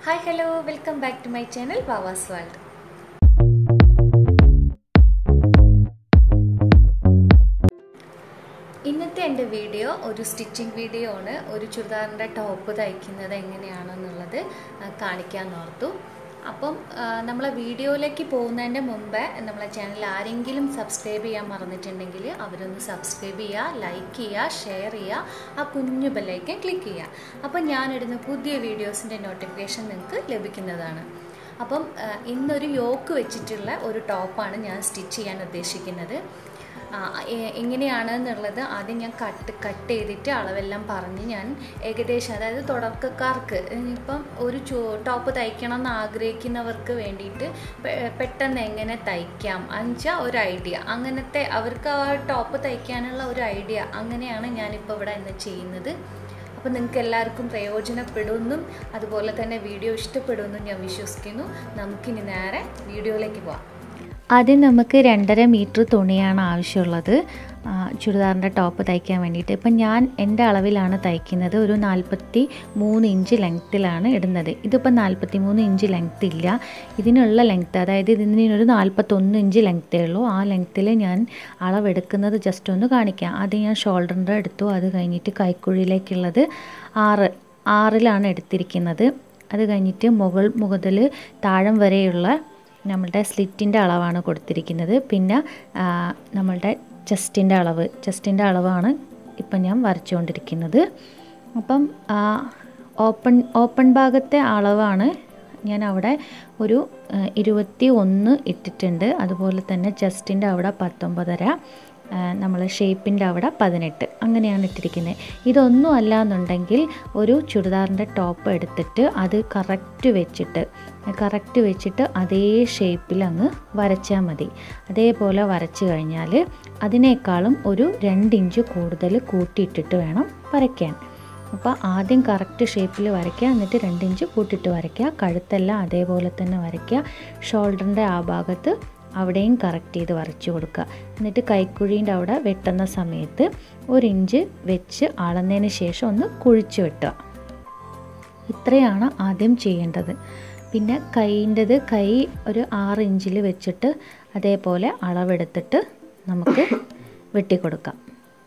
hi hello welcome back to my channel Vavas world ഇന്നത്തെ എൻ്റെ video ഒരു സ്റ്റിച്ചിങ് വീഡിയോ ആണ് ഒരു ചുരിദാറിൻ്റെ ടോപ്പ് തയ്ക്കുന്നത് എങ്ങനെയാണെന്നുള്ളത് ആ, കാണിക്കാൻ ഓർത്തു അപ്പം ആ, നമ്മളെ വീഡിയോയിലേക്ക് പോകുന്നതിൻ്റെ മുമ്പേ നമ്മളെ ചാനൽ ആരെങ്കിലും സബ്സ്ക്രൈബ് ചെയ്യാൻ മറന്നിട്ടുണ്ടെങ്കിൽ അവരൊന്ന് സബ്സ്ക്രൈബ് ചെയ്യുക ലൈക്ക് ചെയ്യുക ഷെയർ ചെയ്യുക ആ കുഞ്ഞു ബെല്ലൈക്കൻ ക്ലിക്ക് ചെയ്യുക അപ്പം ഞാനിടുന്ന പുതിയ വീഡിയോസിൻ്റെ നോട്ടിഫിക്കേഷൻ നിങ്ങൾക്ക് ലഭിക്കുന്നതാണ് അപ്പം ആ, ഇന്നൊരു യോക്ക് വെച്ചിട്ടുള്ള ഒരു ടോപ്പാണ് ഞാൻ സ്റ്റിച്ച് ചെയ്യാൻ ഉദ്ദേശിക്കുന്നത് ആ, എ- എങ്ങനെയാണ് എന്നുള്ളത് ആദ്യം ഞാൻ കട്ട് കട്ട് ചെയ്തിട്ട് അളവെല്ലാം പറഞ്ഞ് ഞാൻ ഏകദേശം അതായത് തുടക്കക്കാർക്ക് ഇപ്പം ഒരു ചോ ടോപ്പ് തയ്ക്കണം എന്ന് ആഗ്രഹിക്കുന്നവർക്ക് വേണ്ടിയിട്ട് പെ- പെട്ടെന്ന് എങ്ങനെ തയ്ക്കാം എന്നുവെച്ചാൽ ഒരു ഐഡിയ അങ്ങനത്തെ അവർക്ക് ആ ടോപ്പ് തയ്ക്കാനുള്ള ഒരു ഐഡിയ അങ്ങനെയാണ് ഞാനിപ്പോൾ ഇവിടെ ഇന്ന് ചെയ്യുന്നത് അപ്പോൾ നിങ്ങൾക്ക് എല്ലാവർക്കും പ്രയോജനപ്പെടുമെന്നും അതുപോലെ തന്നെ വീഡിയോ ഇഷ്ടപ്പെടുമെന്നും ഞാൻ വിശ്വസിക്കുന്നു നമുക്കിനി നേരെ വീഡിയോയിലേക്ക് പോവാം ആദ്യം നമുക്ക് രണ്ടര മീറ്റർ തുണിയാണ് ആവശ്യമുള്ളത് ആ, ചുരിദാറിൻ്റെ ടോപ്പ് തയ്ക്കാൻ വേണ്ടിയിട്ട് ഇപ്പം ഞാൻ എൻ്റെ അളവിലാണ് തയ്ക്കുന്നത് ഒരു നാൽപ്പത്തി മൂന്ന് ഇഞ്ച് ലെങ്ത്തിലാണ് ഇടുന്നത് ഇതിപ്പോൾ നാൽപ്പത്തി മൂന്ന് ഇഞ്ച് ലെങ്ത്ത് ഇല്ല ഇതിനുള്ള ലെങ്ത്ത് അതായത് ഇതിനൊരു നാൽപ്പത്തൊന്ന് ഇഞ്ച് ലെങ്ത്തേ ഉള്ളൂ ആ ലെങ്ത്തിൽ ഞാൻ അളവെടുക്കുന്നത് ജസ്റ്റ് ഒന്ന് കാണിക്കാം ആദ്യം ഞാൻ ഷോൾഡറിൻ്റെ എടുത്തു അത് കഴിഞ്ഞിട്ട് കൈക്കുഴിയിലേക്കുള്ളത് ആറ് ആറിലാണ് എടുത്തിരിക്കുന്നത് അത് കഴിഞ്ഞിട്ട് മുകൾ മുതൽ താഴം വരെയുള്ള നമ്മളുടെ സ്ലിറ്റിൻ്റെ അളവാണ് കൊടുത്തിരിക്കുന്നത് പിന്നെ ആ, നമ്മളുടെ ചെസ്റ്റിൻ്റെ അളവ് ചെസ്റ്റിൻ്റെ അളവാണ് ഇപ്പം ഞാൻ വരച്ചുകൊണ്ടിരിക്കുന്നത് അപ്പം ആ, ഓപ്പൺ ഓപ്പൺ ഭാഗത്തെ അളവാണ് ഞാൻ അവിടെ ഒരു ആ, ഇരുപത്തി ഒന്ന് ഇട്ടിട്ടുണ്ട് അതുപോലെ തന്നെ ചെസ്റ്റിൻ്റെ അവിടെ പത്തൊമ്പതര നമ്മൾ ഷേപ്പിൻ്റെ അവിടെ പതിനെട്ട് അങ്ങനെയാണ് ഇട്ടിരിക്കുന്നത് ഇതൊന്നും അല്ല എന്നുണ്ടെങ്കിൽ ഒരു ചുരിദാറിൻ്റെ ടോപ്പ് എടുത്തിട്ട് അത് കറക്റ്റ് വെച്ചിട്ട് കറക്റ്റ് വെച്ചിട്ട് അതേ ഷേപ്പിൽ അങ്ങ് വരച്ചാൽ മതി അതേപോലെ വരച്ച് കഴിഞ്ഞാൽ അതിനേക്കാളും ഒരു രണ്ടിഞ്ച് കൂടുതൽ കൂട്ടിയിട്ടിട്ട് വേണം വരയ്ക്കാൻ അപ്പോൾ ആദ്യം കറക്റ്റ് ഷേപ്പിൽ വരയ്ക്കുക എന്നിട്ട് രണ്ടിഞ്ച് കൂട്ടിയിട്ട് വരയ്ക്കുക കഴുത്തെല്ലാം അതേപോലെ തന്നെ വരയ്ക്കുക ഷോൾഡറിൻ്റെ ആ ഭാഗത്ത് അവിടെയും കറക്റ്റ് ചെയ്ത് വരച്ചു കൊടുക്കുക എന്നിട്ട് കൈക്കുഴീൻ്റെ അവിടെ വെട്ടുന്ന സമയത്ത് ഒരു ഇഞ്ച് വെച്ച് അളന്നതിന് ശേഷം ഒന്ന് കുഴിച്ച് വെട്ടുക ഇത്രയാണ് ആദ്യം ചെയ്യേണ്ടത് പിന്നെ കൈൻ്റെത് കൈ ഒരു ആറ് ഇഞ്ചിൽ വെച്ചിട്ട് അതേപോലെ അളവെടുത്തിട്ട് നമുക്ക് വെട്ടിക്കൊടുക്കാം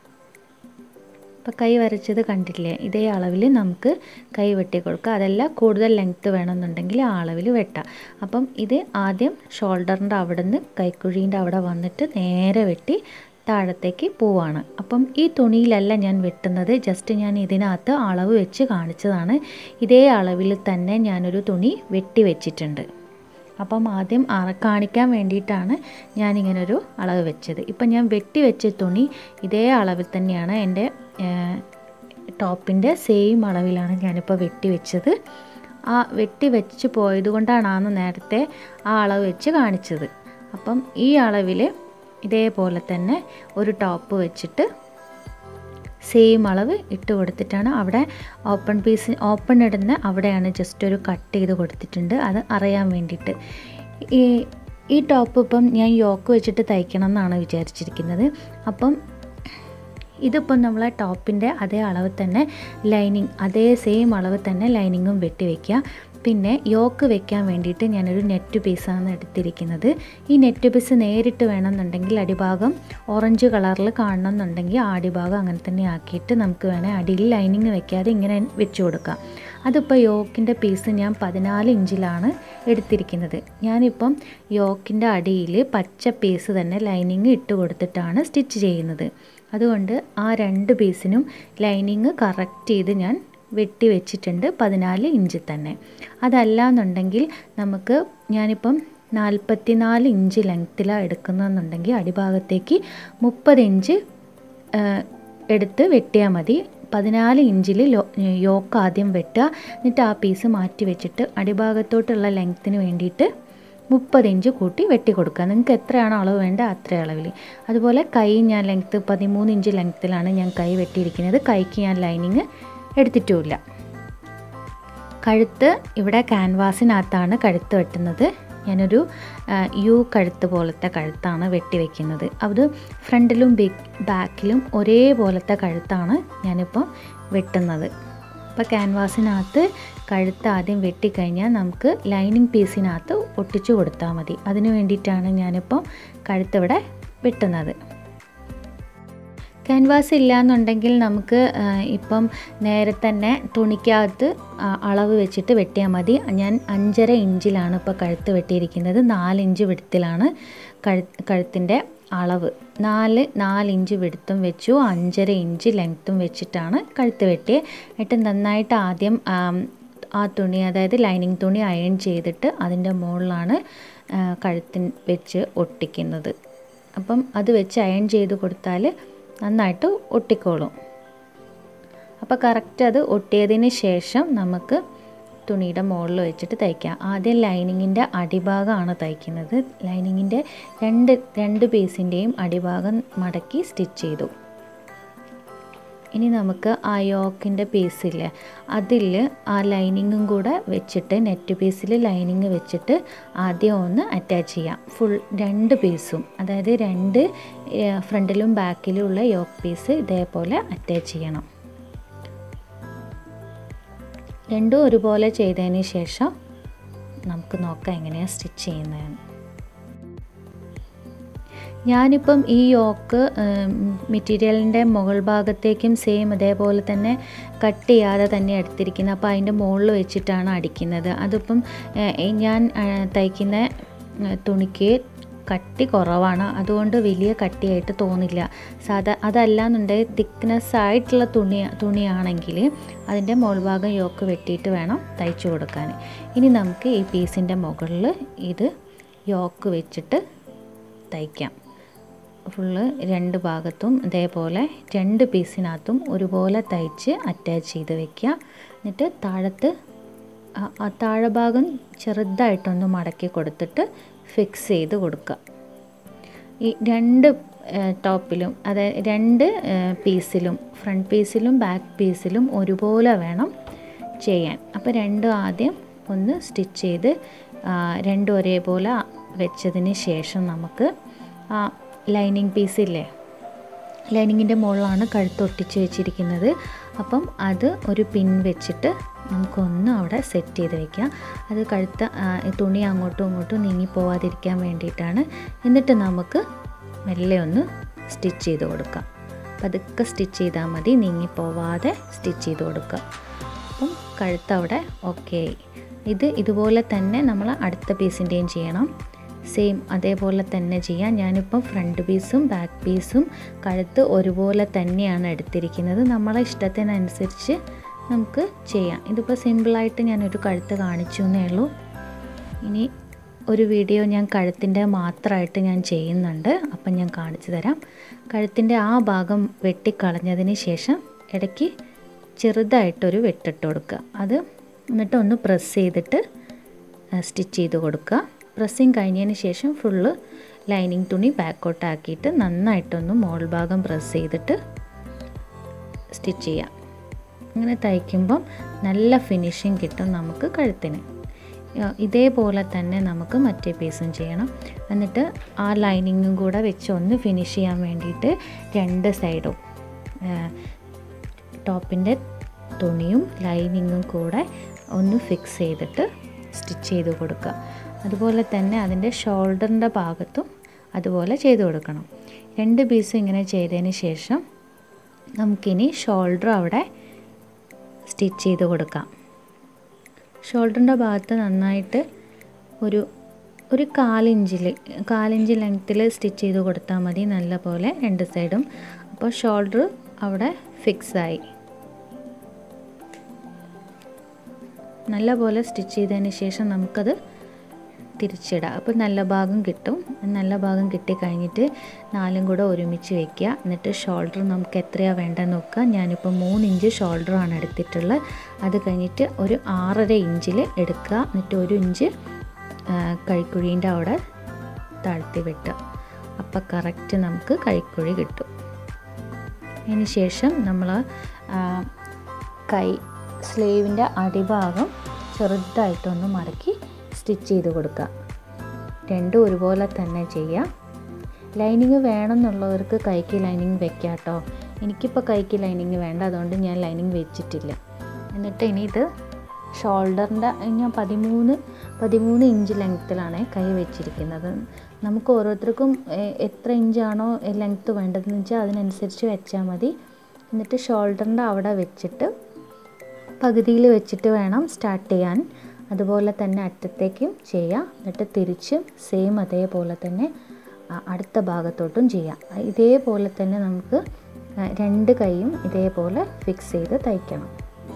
ഇപ്പോൾ കൈ വരച്ചത് കണ്ടില്ലേ ഇതേ അളവിൽ നമുക്ക് കൈ വെട്ടി കൊടുക്കുക അതല്ല കൂടുതൽ ലെങ്ത്ത് വേണമെന്നുണ്ടെങ്കിൽ ആ അളവിൽ വെട്ടാം അപ്പം ഇത് ആദ്യം ഷോൾഡറിൻ്റെ അവിടെ നിന്ന് കൈക്കുഴീൻ്റെ അവിടെ വന്നിട്ട് നേരെ വെട്ടി താഴത്തേക്ക് പോവാണ് അപ്പം ഈ തുണിയിലല്ല ഞാൻ വെട്ടുന്നത് ജസ്റ്റ് ഞാൻ ഇതിനകത്ത് അളവ് വെച്ച് കാണിച്ചതാണ് ഇതേ അളവിൽ തന്നെ ഞാനൊരു തുണി വെട്ടി വെച്ചിട്ടുണ്ട് അപ്പം ആദ്യം അറ കാണിക്കാൻ വേണ്ടിയിട്ടാണ് ഞാനിങ്ങനൊരു അളവ് വെച്ചത് ഇപ്പം ഞാൻ വെട്ടി വെച്ച തുണി ഇതേ അളവിൽ തന്നെയാണ് എൻ്റെ ടോപ്പിൻ്റെ സെയിം അളവിലാണ് ഞാനിപ്പോൾ വെട്ടി വെച്ചത് ആ വെട്ടി വെച്ച് പോയത് കൊണ്ടാണ് നേരത്തെ ആ അളവ് വെച്ച് കാണിച്ചത് അപ്പം ഈ അളവിൽ ഇതേപോലെ തന്നെ ഒരു ടോപ്പ് വെച്ചിട്ട് സെയിം അളവ് ഇട്ട് കൊടുത്തിട്ടാണ് അവിടെ ഓപ്പൺ പീസ് ഓപ്പൺ ഇടുന്ന അവിടെയാണ് ജസ്റ്റ് ഒരു കട്ട് ചെയ്ത് കൊടുത്തിട്ടുണ്ട് അത് അറിയാൻ വേണ്ടിയിട്ട് ഈ ഈ ടോപ്പ് ഇപ്പം ഞാൻ യോക്ക് വെച്ചിട്ട് തയ്ക്കണം എന്നാണ് വിചാരിച്ചിരിക്കുന്നത് അപ്പം ഇതിപ്പം നമ്മളെ ടോപ്പിൻ്റെ അതേ അളവ് തന്നെ ലൈനിങ് അതേ സെയിം അളവ് തന്നെ ലൈനിങ്ങും വെട്ടി വയ്ക്കുക പിന്നെ യോക്ക് വെക്കാൻ വേണ്ടിയിട്ട് ഞാനൊരു നെറ്റ് പീസാണ് എടുത്തിരിക്കുന്നത് ഈ നെറ്റ് പീസ് നേരിട്ട് വേണമെന്നുണ്ടെങ്കിൽ അടിഭാഗം ഓറഞ്ച് കളറിൽ കാണണമെന്നുണ്ടെങ്കിൽ ആ അടിഭാഗം അങ്ങനെ തന്നെ ആക്കിയിട്ട് നമുക്ക് വേണേൽ അടിയിൽ ലൈനിങ് വെക്കാതെ ഇങ്ങനെ വെച്ച് കൊടുക്കാം അതിപ്പോൾ യോക്കിൻ്റെ പീസ് ഞാൻ പതിനാല് ഇഞ്ചിലാണ് എടുത്തിരിക്കുന്നത് ഞാനിപ്പം യോക്കിൻ്റെ അടിയിൽ പച്ച പീസ് തന്നെ ലൈനിങ് ഇട്ട് കൊടുത്തിട്ടാണ് സ്റ്റിച്ച് ചെയ്യുന്നത് അതുകൊണ്ട് ആ രണ്ട് പീസിനും ലൈനിങ് കറക്റ്റ് ചെയ്ത് ഞാൻ വെട്ടി വെച്ചിട്ടുണ്ട് പതിനാല് ഇഞ്ച് തന്നെ അതല്ല എന്നുണ്ടെങ്കിൽ നമുക്ക് ഞാനിപ്പം നാൽപ്പത്തി നാല് ഇഞ്ച് ലെങ്ത്തിലാണ് എടുക്കുന്നതെന്നുണ്ടെങ്കിൽ അടിഭാഗത്തേക്ക് മുപ്പത് ഇഞ്ച് എടുത്ത് വെട്ടിയാൽ മതി പതിനാല് ഇഞ്ചിൽ യോക്ക് ആദ്യം വെട്ടുക എന്നിട്ട് ആ പീസ് മാറ്റി വെച്ചിട്ട് അടിഭാഗത്തോട്ടുള്ള ലെങ്ത്തിന് വേണ്ടിയിട്ട് മുപ്പത് ഇഞ്ച് കൂട്ടി വെട്ടി കൊടുക്കുക നിങ്ങൾക്ക് എത്രയാണോ അളവ് വേണ്ട അത്ര അളവിൽ അതുപോലെ കൈ ഞാൻ ലെങ്ത്ത് പതിമൂന്ന് ഇഞ്ച് ലെങ്ത്തിലാണ് ഞാൻ കൈ വെട്ടിയിരിക്കുന്നത് കൈക്ക് ഞാൻ ലൈനിങ് എടുത്തിട്ടുമില്ല കഴുത്ത് ഇവിടെ ക്യാൻവാസിനകത്താണ് കഴുത്ത് വെട്ടുന്നത് ഞാനൊരു യു കഴുത്ത് പോലത്തെ കഴുത്താണ് വെട്ടി വെക്കുന്നത് അത് ഫ്രണ്ടിലും ബാക്കിലും ഒരേപോലത്തെ കഴുത്താണ് ഞാനിപ്പോൾ വെട്ടുന്നത് അപ്പോൾ ക്യാൻവാസിനകത്ത് കഴുത്ത് ആദ്യം വെട്ടിക്കഴിഞ്ഞാൽ നമുക്ക് ലൈനിങ് പീസിനകത്ത് ഒട്ടിച്ചു കൊടുത്താൽ മതി അതിന് വേണ്ടിയിട്ടാണ് ഞാനിപ്പം കഴുത്ത് ഇവിടെ വെട്ടുന്നത് ക്യാൻവാസ് ഇല്ലയെന്നുണ്ടെങ്കിൽ നമുക്ക് ഇപ്പം നേരെ തന്നെ തുണിക്കകത്ത് അളവ് വെച്ചിട്ട് വെട്ടിയാൽ മതി ഞാൻ അഞ്ചര ഇഞ്ചിലാണ് ഇപ്പോൾ കഴുത്ത് വെട്ടിയിരിക്കുന്നത് നാലിഞ്ച് വിടുത്തിലാണ് കഴു കഴുത്തിൻ്റെ അളവ് നാല് നാലിഞ്ച് വിടുത്തും വെച്ചു അഞ്ചര ഇഞ്ച് ലെങ്ത്തും വെച്ചിട്ടാണ് കഴുത്ത് വെട്ടിയത് എന്നിട്ട് നന്നായിട്ട് ആദ്യം ആ തുണി അതായത് ലൈനിങ് തുണി അയൺ ചെയ്തിട്ട് അതിൻ്റെ മുകളിലാണ് കഴുത്തിൻ വെച്ച് ഒട്ടിക്കുന്നത് അപ്പം അത് വെച്ച് അയൺ ചെയ്ത് കൊടുത്താൽ നന്നായിട്ട് ഒട്ടിക്കോളും അപ്പോൾ കറക്റ്റ് അത് ഒട്ടിയതിന് ശേഷം നമുക്ക് തുണിയുടെ മുകളിൽ വെച്ചിട്ട് തയ്ക്കാം ആദ്യം ലൈനിങ്ങിൻ്റെ അടിഭാഗമാണ് തയ്ക്കുന്നത് ലൈനിങ്ങിൻ്റെ രണ്ട് രണ്ട് പീസിൻ്റെയും അടിഭാഗം മടക്കി സ്റ്റിച്ച് ചെയ്തു ഇനി നമുക്ക് ആ യോക്കിൻ്റെ പീസില്ലേ അതിൽ ആ ലൈനിങ്ങും കൂടെ വെച്ചിട്ട് നെറ്റ് പീസിൽ ലൈനിങ് വെച്ചിട്ട് ആദ്യം ഒന്ന് അറ്റാച്ച് ചെയ്യാം ഫുൾ രണ്ട് പീസും അതായത് രണ്ട് ഫ്രണ്ടിലും ബാക്കിലും ഉള്ള യോക്ക് പീസ് ഇതേപോലെ അറ്റാച്ച് ചെയ്യണം രണ്ടും ഒരുപോലെ ചെയ്തതിന് ശേഷം നമുക്ക് നോക്കാം എങ്ങനെയാണ് സ്റ്റിച്ച് ചെയ്യുന്നതെന്ന് ഞാനിപ്പം ഈ യോക്ക് മെറ്റീരിയലിൻ്റെ മുകൾ ഭാഗത്തേക്കും സെയിം അതേപോലെ തന്നെ കട്ട് ചെയ്യാതെ തന്നെ എടുത്തിരിക്കുന്നത് അപ്പോൾ അതിൻ്റെ മുകളിൽ വെച്ചിട്ടാണ് അടിക്കുന്നത് അതിപ്പം ഞാൻ തയ്ക്കുന്ന തുണിക്ക് കട്ടി കുറവാണ് അതുകൊണ്ട് വലിയ കട്ടിയായിട്ട് തോന്നില്ല സാധാ അതല്ലാന്നുണ്ടെങ്കിൽ തിക്നെസ് ആയിട്ടുള്ള തുണി തുണിയാണെങ്കിൽ അതിൻ്റെ മുകൾഭാഗം യോക്ക് വെട്ടിയിട്ട് വേണം തയ്ച്ചു കൊടുക്കാൻ ഇനി നമുക്ക് ഈ പീസിൻ്റെ മുകളിൽ ഇത് യോക്ക് വെച്ചിട്ട് തയ്ക്കാം ഫുള്ള് രണ്ട് ഭാഗത്തും ഇതേപോലെ രണ്ട് പീസിനകത്തും ഒരുപോലെ തയ്ച്ച് അറ്റാച്ച് ചെയ്ത് വെക്കുക എന്നിട്ട് താഴത്ത് ആ താഴെ ഭാഗം ചെറുതായിട്ടൊന്ന് മടക്കി കൊടുത്തിട്ട് ഫിക്സ് ചെയ്ത് കൊടുക്കുക ഈ രണ്ട് ടോപ്പിലും അതായത് രണ്ട് പീസിലും ഫ്രണ്ട് പീസിലും ബാക്ക് പീസിലും ഒരുപോലെ വേണം ചെയ്യാൻ അപ്പോൾ രണ്ടും ആദ്യം ഒന്ന് സ്റ്റിച്ച് ചെയ്ത് രണ്ടും ഒരേപോലെ വെച്ചതിന് ശേഷം നമുക്ക് ആ ലൈനിങ് പീസില്ലേ ലൈനിങ്ങിൻ്റെ മുകളിലാണ് കഴുത്ത് ഒട്ടിച്ച് വെച്ചിരിക്കുന്നത് അപ്പം അത് ഒരു പിൻ വെച്ചിട്ട് നമുക്കൊന്ന് അവിടെ സെറ്റ് ചെയ്ത് വയ്ക്കാം അത് കഴുത്ത് തുണി അങ്ങോട്ടും ഇങ്ങോട്ടും നീങ്ങി പോവാതിരിക്കാൻ വേണ്ടിയിട്ടാണ് എന്നിട്ട് നമുക്ക് മെല്ലെ ഒന്ന് സ്റ്റിച്ച് ചെയ്ത് കൊടുക്കാം പതുക്കെ സ്റ്റിച്ച് ചെയ്താൽ മതി നീങ്ങി പോവാതെ സ്റ്റിച്ച് ചെയ്ത് കൊടുക്കുക അപ്പം കഴുത്ത് അവിടെ ഓക്കെ ഇത് ഇതുപോലെ തന്നെ നമ്മൾ അടുത്ത പീസിൻ്റെയും ചെയ്യണം സെയിം അതേപോലെ തന്നെ ചെയ്യാം ഞാനിപ്പം ഫ്രണ്ട് പീസും ബാക്ക് പീസും കഴുത്ത് ഒരുപോലെ തന്നെയാണ് എടുത്തിരിക്കുന്നത് നമ്മളെ ഇഷ്ടത്തിനനുസരിച്ച് നമുക്ക് ചെയ്യാം ഇതിപ്പോൾ സിമ്പിളായിട്ട് ഞാനൊരു കഴുത്ത് കാണിച്ചു എന്നേ ഉള്ളൂ ഇനി ഒരു വീഡിയോ ഞാൻ കഴുത്തിൻ്റെ മാത്രമായിട്ട് ഞാൻ ചെയ്യുന്നുണ്ട് അപ്പം ഞാൻ കാണിച്ചു തരാം കഴുത്തിൻ്റെ ആ ഭാഗം വെട്ടിക്കളഞ്ഞതിന് ശേഷം ഇടയ്ക്ക് ചെറുതായിട്ടൊരു വെട്ടിട്ട് കൊടുക്കുക അത് എന്നിട്ട് ഒന്ന് പ്രസ് ചെയ്തിട്ട് സ്റ്റിച്ച് ചെയ്ത് കൊടുക്കുക പ്രസ്സിങ് കഴിഞ്ഞതിന് ശേഷം ഫുള്ള് ലൈനിങ് തുണി ബാക്കോട്ടാക്കിയിട്ട് നന്നായിട്ടൊന്ന് മോൾ ഭാഗം പ്രസ് ചെയ്തിട്ട് സ്റ്റിച്ച് ചെയ്യാം അങ്ങനെ തയ്ക്കുമ്പം നല്ല ഫിനിഷിങ് കിട്ടും നമുക്ക് കഴുത്തിന് ഇതേപോലെ തന്നെ നമുക്ക് മറ്റേ പീസും ചെയ്യണം എന്നിട്ട് ആ ലൈനിങ്ങും കൂടെ വെച്ച് ഒന്ന് ഫിനിഷ് ചെയ്യാൻ വേണ്ടിയിട്ട് രണ്ട് സൈഡും ടോപ്പിൻ്റെ തുണിയും ലൈനിങ്ങും കൂടെ ഒന്ന് ഫിക്സ് ചെയ്തിട്ട് സ്റ്റിച്ച് ചെയ്ത് കൊടുക്കുക അതുപോലെ തന്നെ അതിൻ്റെ ഷോൾഡറിൻ്റെ ഭാഗത്തും അതുപോലെ ചെയ്ത് കൊടുക്കണം രണ്ട് പീസും ഇങ്ങനെ ചെയ്തതിന് ശേഷം നമുക്കിനി ഷോൾഡർ അവിടെ സ്റ്റിച്ച് ചെയ്ത് കൊടുക്കാം ഷോൾഡറിൻ്റെ ഭാഗത്ത് നന്നായിട്ട് ഒരു ഒരു കാലിഞ്ചിൽ കാലിഞ്ച് ലെങ്ത്തിൽ സ്റ്റിച്ച് ചെയ്ത് കൊടുത്താൽ മതി നല്ല പോലെ രണ്ട് സൈഡും അപ്പോൾ ഷോൾഡർ അവിടെ ഫിക്സായി നല്ല പോലെ സ്റ്റിച്ച് ചെയ്തതിന് ശേഷം നമുക്കത് തിരിച്ചിടാം അപ്പോൾ നല്ല ഭാഗം കിട്ടും നല്ല ഭാഗം കിട്ടിക്കഴിഞ്ഞിട്ട് നാലും കൂടെ ഒരുമിച്ച് വെക്കുക എന്നിട്ട് ഷോൾഡർ നമുക്ക് എത്രയാണ് വേണ്ടതെന്ന് നോക്കുക ഞാനിപ്പോൾ മൂന്ന് ഇഞ്ച് ഷോൾഡറാണ് എടുത്തിട്ടുള്ളത് അത് കഴിഞ്ഞിട്ട് ഒരു ആറര ഇഞ്ചിൽ എടുക്കുക എന്നിട്ട് ഒരു ഇഞ്ച് കൈക്കുഴീൻ്റെ അവിടെ താഴ്ത്തി വെട്ടുക അപ്പോൾ കറക്റ്റ് നമുക്ക് കൈക്കുഴി കിട്ടും അതിന് ശേഷം നമ്മൾ കൈ സ്ലീവിൻ്റെ അടിഭാഗം ചെറുതായിട്ടൊന്ന് മടക്കി സ്റ്റിച്ച് ചെയ്ത് കൊടുക്കുക രണ്ടും ഒരുപോലെ തന്നെ ചെയ്യാം ലൈനിങ് വേണമെന്നുള്ളവർക്ക് കൈക്ക് ലൈനിങ് വെക്കാം കേട്ടോ എനിക്കിപ്പോൾ കൈക്ക് ലൈനിങ് വേണ്ട അതുകൊണ്ട് ഞാൻ ലൈനിങ് വെച്ചിട്ടില്ല എന്നിട്ട് ഇനി ഇത് ഷോൾഡറിൻ്റെ ഞാൻ പതിമൂന്ന് പതിമൂന്ന് ഇഞ്ച് ലെങ്ത്തിലാണ് കൈ വെച്ചിരിക്കുന്നത് നമുക്ക് ഓരോരുത്തർക്കും എ- എത്ര ഇഞ്ചാണോ ലെങ്ത്ത് വേണ്ടതെന്ന് വെച്ചാൽ അതിനനുസരിച്ച് വെച്ചാൽ മതി എന്നിട്ട് ഷോൾഡറിൻ്റെ അവിടെ വെച്ചിട്ട് പകുതിയിൽ വെച്ചിട്ട് വേണം സ്റ്റാർട്ട് ചെയ്യാൻ അതുപോലെ തന്നെ അറ്റത്തേക്കും ചെയ്യാം എന്നിട്ട് തിരിച്ചും സെയിം അതേപോലെ തന്നെ ആ, അടുത്ത ഭാഗത്തോട്ടും ചെയ്യാം ഇതേപോലെ തന്നെ നമുക്ക് ആ, രണ്ട് കൈയും ഇതേപോലെ ഫിക്സ് ചെയ്ത് തയ്ക്കണം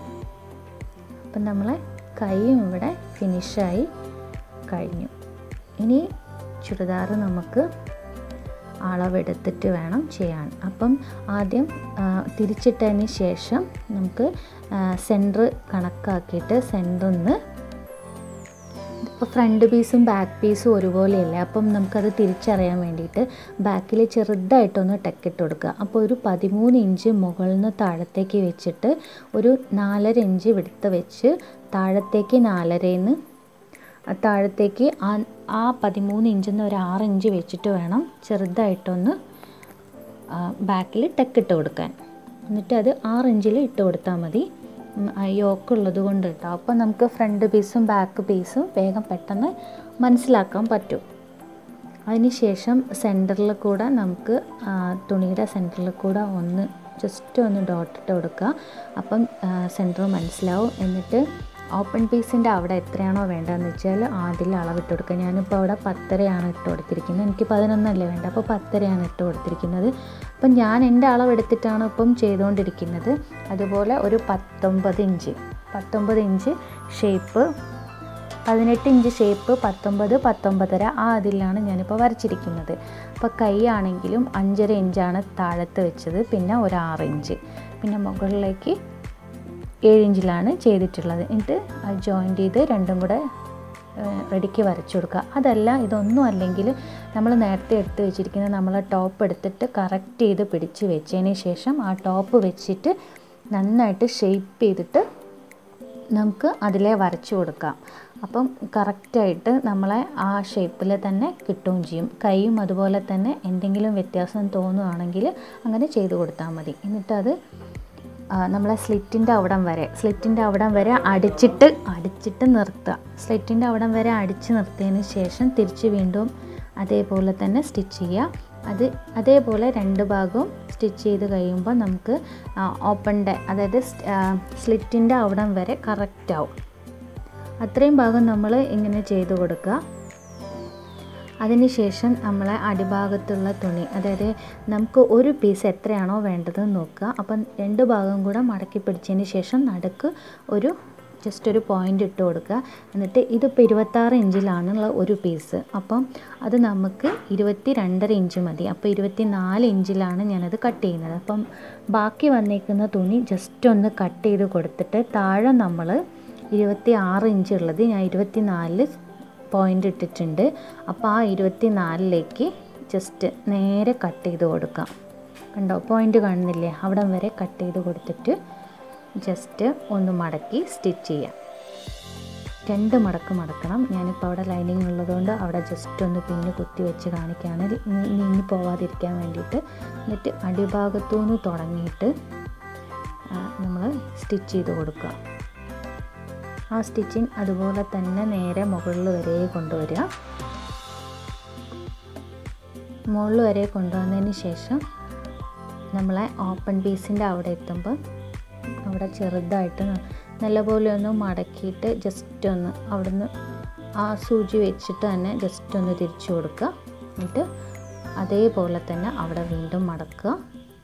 അപ്പം നമ്മളെ കൈയും ഇവിടെ ഫിനിഷായി കഴിഞ്ഞു ഇനി ചുരിദാർ നമുക്ക് അളവെടുത്തിട്ട് വേണം ചെയ്യാൻ അപ്പം ആദ്യം ആ, തിരിച്ചിട്ടതിന് ശേഷം നമുക്ക് സെൻറ്റർ കണക്കാക്കിയിട്ട് സെൻറ്ററിൽ നിന്ന് ഇപ്പോൾ ഫ്രണ്ട് പീസും ബാക്ക് പീസും ഒരുപോലെയല്ലേ അപ്പം നമുക്കത് തിരിച്ചറിയാൻ വേണ്ടിയിട്ട് ബാക്കിൽ ചെറുതായിട്ടൊന്ന് ടെക്കിട്ട് കൊടുക്കുക അപ്പോൾ ഒരു പതിമൂന്ന് ഇഞ്ച് മുകളിൽ നിന്ന് താഴത്തേക്ക് വെച്ചിട്ട് ഒരു നാലര ഇഞ്ച് വിടുത്ത് വെച്ച് താഴത്തേക്ക് നാലരയിൽ നിന്ന് താഴത്തേക്ക് ആ ആ പതിമൂന്ന് ഇഞ്ചിൽ നിന്ന് ഒരു ആറ് ഇഞ്ച് വെച്ചിട്ട് വേണം ചെറുതായിട്ടൊന്ന് ബാക്കിൽ ടെക്കിട്ട് കൊടുക്കാൻ എന്നിട്ട് അത് ആറ് ഇഞ്ചിൽ ഇട്ട് കൊടുത്താൽ മതി യോക്കുള്ളത് കൊണ്ട് കേട്ടോ അപ്പോൾ നമുക്ക് ഫ്രണ്ട് പീസും ബാക്ക് പീസും വേഗം പെട്ടെന്ന് മനസ്സിലാക്കാൻ പറ്റും അതിനുശേഷം സെൻറ്ററിൽ കൂടെ നമുക്ക് ആ, തുണിയുടെ സെൻറ്ററിൽ കൂടെ ഒന്ന് ജസ്റ്റ് ഒന്ന് ഡോട്ട് ഇട്ട് കൊടുക്കുക അപ്പം സെൻറ്റർ മനസ്സിലാവും എന്നിട്ട് ഓപ്പൺ പീസിൻ്റെ അവിടെ എത്രയാണോ വേണ്ടതെന്ന് വെച്ചാൽ ആദ്യം അളവിട്ട് കൊടുക്കുക ഞാനിപ്പോൾ അവിടെ പത്തരയാണ് ഇട്ട് കൊടുത്തിരിക്കുന്നത് എനിക്ക് പതിനൊന്നല്ലേ വേണ്ട അപ്പോൾ പത്തരയാണ് ഇട്ട് കൊടുത്തിരിക്കുന്നത് അപ്പം ഞാൻ എൻ്റെ അളവെടുത്തിട്ടാണ് ഇപ്പം ചെയ്തുകൊണ്ടിരിക്കുന്നത് അതുപോലെ ഒരു പത്തൊമ്പത് ഇഞ്ച് പത്തൊമ്പത് ഇഞ്ച് ഷേപ്പ് പതിനെട്ട് ഇഞ്ച് ഷേപ്പ് പത്തൊമ്പത് പത്തൊമ്പതര ആ അതിലാണ് ഞാനിപ്പോൾ വരച്ചിരിക്കുന്നത് അപ്പോൾ കൈ ആണെങ്കിലും അഞ്ചര ഇഞ്ചാണ് താഴത്ത് വെച്ചത് പിന്നെ ഒരു ആറ് ഇഞ്ച് പിന്നെ മുകളിലേക്ക് ഏഴ് ഇഞ്ചിലാണ് ചെയ്തിട്ടുള്ളത് എന്നിട്ട് അത് ജോയിൻ്റ് ചെയ്ത് രണ്ടും കൂടെ റെഡിക്ക് വരച്ചു കൊടുക്കുക അതല്ല ഇതൊന്നും അല്ലെങ്കിൽ നമ്മൾ നേരത്തെ എടുത്ത് വെച്ചിരിക്കുന്ന നമ്മളെ ടോപ്പ് എടുത്തിട്ട് കറക്റ്റ് ചെയ്ത് പിടിച്ച് വെച്ചതിന് ശേഷം ആ ടോപ്പ് വെച്ചിട്ട് നന്നായിട്ട് ഷേപ്പ് ചെയ്തിട്ട് നമുക്ക് അതിലെ വരച്ചു കൊടുക്കാം അപ്പം കറക്റ്റായിട്ട് നമ്മളെ ആ ഷേപ്പിൽ തന്നെ കിട്ടുകയും ചെയ്യും കൈയും അതുപോലെ തന്നെ എന്തെങ്കിലും വ്യത്യാസം തോന്നുകയാണെങ്കിൽ അങ്ങനെ ചെയ്ത് കൊടുത്താൽ മതി എന്നിട്ടത് ആ, നമ്മളെ സ്ലിറ്റിൻ്റെ അവിടം വരെ സ്ലിറ്റിൻ്റെ അവിടം വരെ അടിച്ചിട്ട് അടിച്ചിട്ട് നിർത്തുക സ്ലിറ്റിൻ്റെ അവിടം വരെ അടിച്ച് നിർത്തിയതിന് ശേഷം തിരിച്ച് വീണ്ടും അതേപോലെ തന്നെ സ്റ്റിച്ച് ചെയ്യുക അത് അതേപോലെ രണ്ട് ഭാഗവും സ്റ്റിച്ച് ചെയ്ത് കഴിയുമ്പോൾ നമുക്ക് ഓപ്പണിൻ്റെ അതായത് സ്ലിറ്റിൻ്റെ അവിടം വരെ കറക്റ്റ് ആവും അത്രയും ഭാഗം നമ്മൾ ഇങ്ങനെ ചെയ്ത് കൊടുക്കുക അതിനുശേഷം നമ്മളെ അടിഭാഗത്തുള്ള തുണി അതായത് നമുക്ക് ഒരു പീസ് എത്രയാണോ വേണ്ടതെന്ന് നോക്കുക അപ്പം രണ്ട് ഭാഗം കൂടെ മടക്കി പിടിച്ചതിന് ശേഷം നടുക്ക് ഒരു ജസ്റ്റ് ഒരു പോയിൻ്റ് ഇട്ട് കൊടുക്കുക എന്നിട്ട് ഇതിപ്പോൾ ഇരുപത്താറ് ഇഞ്ചിലാണുള്ള ഒരു പീസ് അപ്പം അത് നമുക്ക് ഇരുപത്തി രണ്ടര ഇഞ്ച് മതി അപ്പോൾ ഇരുപത്തി നാല് ഇഞ്ചിലാണ് ഞാനത് കട്ട് ചെയ്യുന്നത് അപ്പം ബാക്കി വന്നേക്കുന്ന തുണി ജസ്റ്റ് ഒന്ന് കട്ട് ചെയ്ത് കൊടുത്തിട്ട് താഴെ നമ്മൾ ഇരുപത്തി ആറ് ഇഞ്ച് ഉള്ളത് ഞാൻ ഇരുപത്തി നാലിൽ പോയിൻ്റ് ഇട്ടിട്ടുണ്ട് അപ്പോൾ ആ ഇരുപത്തി നാലിലേക്ക് ജസ്റ്റ് നേരെ കട്ട് ചെയ്ത് കൊടുക്കാം കണ്ടോ പോയിൻ്റ് കാണുന്നില്ലേ അവിടം വരെ കട്ട് ചെയ്ത് കൊടുത്തിട്ട് ജസ്റ്റ് ഒന്ന് മടക്കി സ്റ്റിച്ച് ചെയ്യാം രണ്ട് മടക്ക് മടക്കണം ഞാനിപ്പോൾ അവിടെ ലൈനിങ് ഉള്ളതുകൊണ്ട് അവിടെ ജസ്റ്റ് ഒന്ന് പിന്നെ കുത്തി വെച്ച് കാണിക്കുകയാണ് നീ- നീങ്ങി പോവാതിരിക്കാൻ വേണ്ടിയിട്ട് എന്നിട്ട് അടിഭാഗത്തു നിന്ന് തുടങ്ങിയിട്ട് നമ്മൾ സ്റ്റിച്ച് ചെയ്ത് കൊടുക്കുക ആ സ്റ്റിച്ചിങ് അതുപോലെ തന്നെ നേരെ മുകളിൽ വരെ കൊണ്ടുവരിക മുകളിൽ വരെ കൊണ്ടുവന്നതിന് ശേഷം നമ്മളെ ഓപ്പൺ പീസിൻ്റെ അവിടെ എത്തുമ്പോൾ അവിടെ ചെറുതായിട്ട് ന- നല്ലപോലെ ഒന്ന് മടക്കിയിട്ട് ജസ്റ്റ് ഒന്ന് അവിടുന്ന് ആ സൂചി വെച്ചിട്ട് തന്നെ ജസ്റ്റ് ഒന്ന് തിരിച്ചു കൊടുക്കുക എന്നിട്ട് അതേപോലെ തന്നെ അവിടെ വീണ്ടും മടക്കുക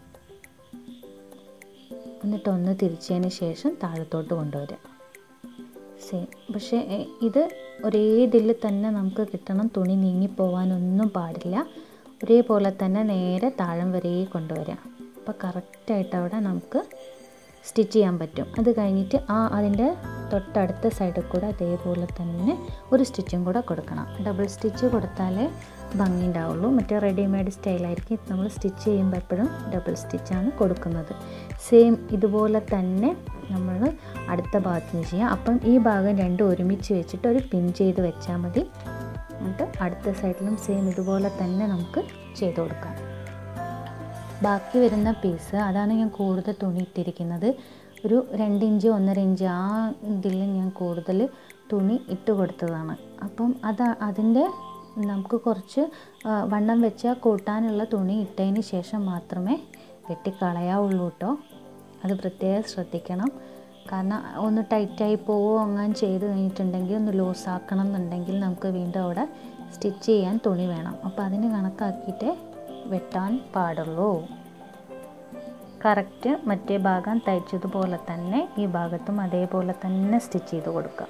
എന്നിട്ട് ഒന്ന് തിരിച്ചതിന് ശേഷം താഴത്തോട്ട് കൊണ്ടുവരിക സെയിം പക്ഷേ എ, ഇത് ഒരേ ഇതിൽ തന്നെ നമുക്ക് കിട്ടണം തുണി നീങ്ങിപ്പോവാനൊന്നും പാടില്ല ഒരേപോലെ തന്നെ നേരെ താഴം വരെ കൊണ്ടുവരാം അപ്പോൾ കറക്റ്റായിട്ട് അവിടെ നമുക്ക് സ്റ്റിച്ച് ചെയ്യാൻ പറ്റും അത് കഴിഞ്ഞിട്ട് ആ അതിൻ്റെ തൊട്ടടുത്ത സൈഡിൽ കൂടെ അതേപോലെ തന്നെ ഒരു സ്റ്റിച്ചും കൂടെ കൊടുക്കണം ഡബിൾ സ്റ്റിച്ച് കൊടുത്താലേ ഭംഗി ഉണ്ടാവുള്ളൂ മറ്റേ റെഡിമെയ്ഡ് സ്റ്റൈലായിരിക്കും നമ്മൾ സ്റ്റിച്ച് ചെയ്യുമ്പോൾ എപ്പോഴും ഡബിൾ സ്റ്റിച്ചാണ് കൊടുക്കുന്നത് സെയിം ഇതുപോലെ തന്നെ നമ്മൾ അടുത്ത ഭാഗത്ത് നിന്ന് ചെയ്യാം അപ്പം ഈ ഭാഗം രണ്ടും ഒരുമിച്ച് വെച്ചിട്ട് ഒരു പിൻ ചെയ്ത് വെച്ചാൽ മതി എന്നിട്ട് അടുത്ത സൈഡിലും സെയിം ഇതുപോലെ തന്നെ നമുക്ക് ചെയ്ത് കൊടുക്കാം ബാക്കി വരുന്ന പീസ് അതാണ് ഞാൻ കൂടുതൽ തുണി ഇട്ടിരിക്കുന്നത് ഒരു രണ്ട് ഇഞ്ച് ഒന്നര ഇഞ്ച് ആ ഇതിൽ ഞാൻ കൂടുതൽ തുണി ഇട്ട് കൊടുത്തതാണ് അപ്പം അത് അതിൻ്റെ നമുക്ക് കുറച്ച് ആ, വണ്ണം വെച്ച കൂട്ടാനുള്ള തുണി ഇട്ടതിന് ശേഷം മാത്രമേ വെട്ടിക്കളയാവുള്ളൂ കേട്ടോ അത് പ്രത്യേകം ശ്രദ്ധിക്കണം കാരണം ഒന്ന് ടൈറ്റായി പോവോ അങ്ങനെ ചെയ്ത് കഴിഞ്ഞിട്ടുണ്ടെങ്കിൽ ഒന്ന് ലൂസ് ആക്കണം എന്നുണ്ടെങ്കിൽ നമുക്ക് വീണ്ടും അവിടെ സ്റ്റിച്ച് ചെയ്യാൻ തുണി വേണം അപ്പോൾ അതിന് കണക്കാക്കിയിട്ട് വെട്ടാൻ പാടുള്ളൂ കറക്റ്റ് മറ്റേ ഭാഗം തയ്ച്ചതുപോലെ തന്നെ ഈ ഭാഗത്തും അതേപോലെ തന്നെ സ്റ്റിച്ച് ചെയ്ത് കൊടുക്കുക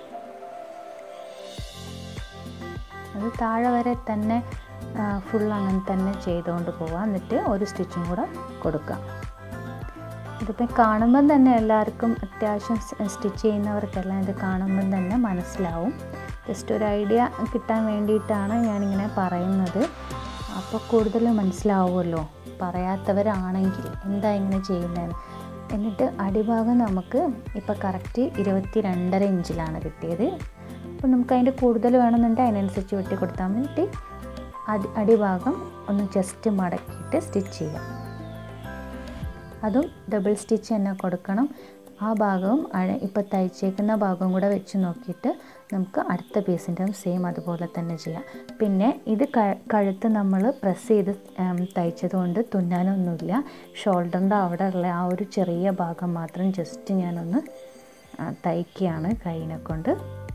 അത് താഴെ വരെ തന്നെ ഫുൾ അങ്ങനെ തന്നെ ചെയ്തുകൊണ്ട് പോവാം എന്നിട്ട് ഒരു സ്റ്റിച്ചും കൂടെ കൊടുക്കുക ഇതിപ്പോൾ കാണുമ്പം തന്നെ എല്ലാവർക്കും അത്യാവശ്യം സ്റ്റിച്ച് ചെയ്യുന്നവർക്കെല്ലാം ഇത് കാണുമ്പം തന്നെ മനസ്സിലാവും ജസ്റ്റ് ഒരു ഐഡിയ കിട്ടാൻ വേണ്ടിയിട്ടാണ് ഞാനിങ്ങനെ പറയുന്നത് അപ്പോൾ കൂടുതൽ മനസ്സിലാവുമല്ലോ പറയാത്തവരാണെങ്കിൽ എന്താ ഇങ്ങനെ ചെയ്യുന്നതെന്ന് എന്നിട്ട് അടിഭാഗം നമുക്ക് ഇപ്പോൾ കറക്റ്റ് ഇരുപത്തി രണ്ടര ഇഞ്ചിലാണ് കിട്ടിയത് അപ്പോൾ നമുക്ക് അതിൻ്റെ കൂടുതൽ വേണമെന്നുണ്ടെങ്കിൽ അതിനനുസരിച്ച് വെട്ടി കൊടുത്താൽ മതി അടി അടിഭാഗം ഒന്ന് ജസ്റ്റ് മടക്കിയിട്ട് സ്റ്റിച്ച് ചെയ്യാം അതും ഡബിൾ സ്റ്റിച്ച് തന്നെ കൊടുക്കണം ആ ഭാഗവും അഴ ഇപ്പോൾ തയ്ച്ചേക്കുന്ന ഭാഗവും കൂടെ വെച്ച് നോക്കിയിട്ട് നമുക്ക് അടുത്ത പീസിൻ്റെ സെയിം അതുപോലെ തന്നെ ചെയ്യാം പിന്നെ ഇത് ക- കഴുത്ത് നമ്മൾ പ്രസ് ചെയ്ത് ഉം, തയ്ച്ചതുകൊണ്ട് തുന്നാനൊന്നുമില്ല ഷോൾഡറിൻ്റെ അവിടെ ഉള്ള ആ ഒരു ചെറിയ ഭാഗം മാത്രം ജസ്റ്റ് ഞാനൊന്ന് ആ, തയ്ക്കുകയാണ് കൈനെ കൊണ്ട്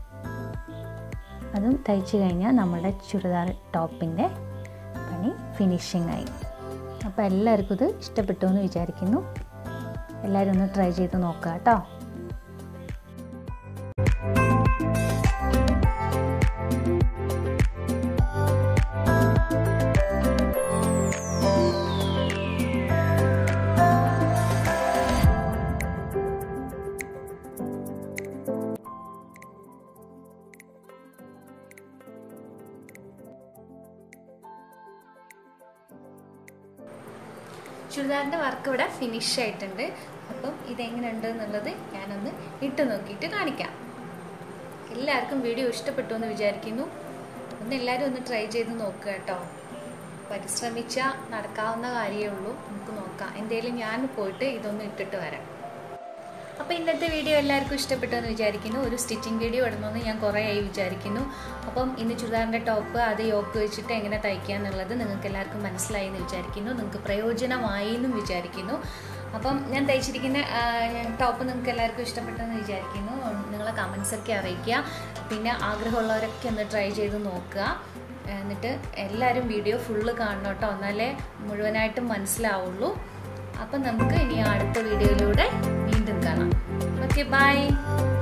അതും തയ്ച്ച് കഴിഞ്ഞാൽ നമ്മുടെ ചുരിദാർ ടോപ്പിൻ്റെ പണി ഫിനിഷിംഗ് ആയി അപ്പോൾ എല്ലാവർക്കും ഇത് ഇഷ്ടപ്പെട്ടു എന്ന് വിചാരിക്കുന്നു എല്ലാവരും ഒന്ന് ട്രൈ ചെയ്ത് നോക്കുക കേട്ടോ ചുരിദാറിൻ്റെ വർക്ക് ഇവിടെ ഫിനിഷ് ആയിട്ടുണ്ട് അപ്പം ഇതെങ്ങനെയുണ്ട് എന്നുള്ളത് ഞാനൊന്ന് ഇട്ട് നോക്കിയിട്ട് കാണിക്കാം എല്ലാവർക്കും വീഡിയോ ഇഷ്ടപ്പെട്ടു എന്ന് വിചാരിക്കുന്നു ഒന്ന് എല്ലാവരും ഒന്ന് ട്രൈ ചെയ്ത് നോക്കുക കേട്ടോ പരിശ്രമിച്ചാൽ നടക്കാവുന്ന കാര്യമേ ഉള്ളൂ നമുക്ക് നോക്കാം എന്തായാലും ഞാൻ പോയിട്ട് ഇതൊന്ന് ഇട്ടിട്ട് വരാം അപ്പോൾ ഇന്നത്തെ വീഡിയോ എല്ലാവർക്കും ഇഷ്ടപ്പെട്ടു എന്ന് വിചാരിക്കുന്നു ഒരു സ്റ്റിച്ചിങ് വീഡിയോ ഇടണമെന്ന് ഞാൻ കുറേ ആയി വിചാരിക്കുന്നു അപ്പം ഇന്ന് ചുരിദാറിൻ്റെ ടോപ്പ് അത് യോക്ക് വെച്ചിട്ട് എങ്ങനെ തയ്ക്കുക എന്നുള്ളത് നിങ്ങൾക്ക് എല്ലാവർക്കും മനസ്സിലായി എന്ന് വിചാരിക്കുന്നു നിങ്ങൾക്ക് പ്രയോജനമായി എന്നും വിചാരിക്കുന്നു അപ്പം ഞാൻ തയ്ച്ചിരിക്കുന്ന ടോപ്പ് നിങ്ങൾക്ക് എല്ലാവർക്കും ഇഷ്ടപ്പെട്ടെന്ന് വിചാരിക്കുന്നു നിങ്ങളെ കമൻസ് ഒക്കെ അറിയിക്കുക പിന്നെ ആഗ്രഹമുള്ളവരൊക്കെ ഒന്ന് ട്രൈ ചെയ്ത് നോക്കുക എന്നിട്ട് എല്ലാവരും വീഡിയോ ഫുള്ള് കാണണം കേട്ടോ എന്നാലേ മുഴുവനായിട്ടും മനസ്സിലാവുള്ളൂ അപ്പം നമുക്ക് ഇനി അടുത്ത വീഡിയോയിലൂടെ വീണ്ടും കാണാം ഓക്കെ ബൈ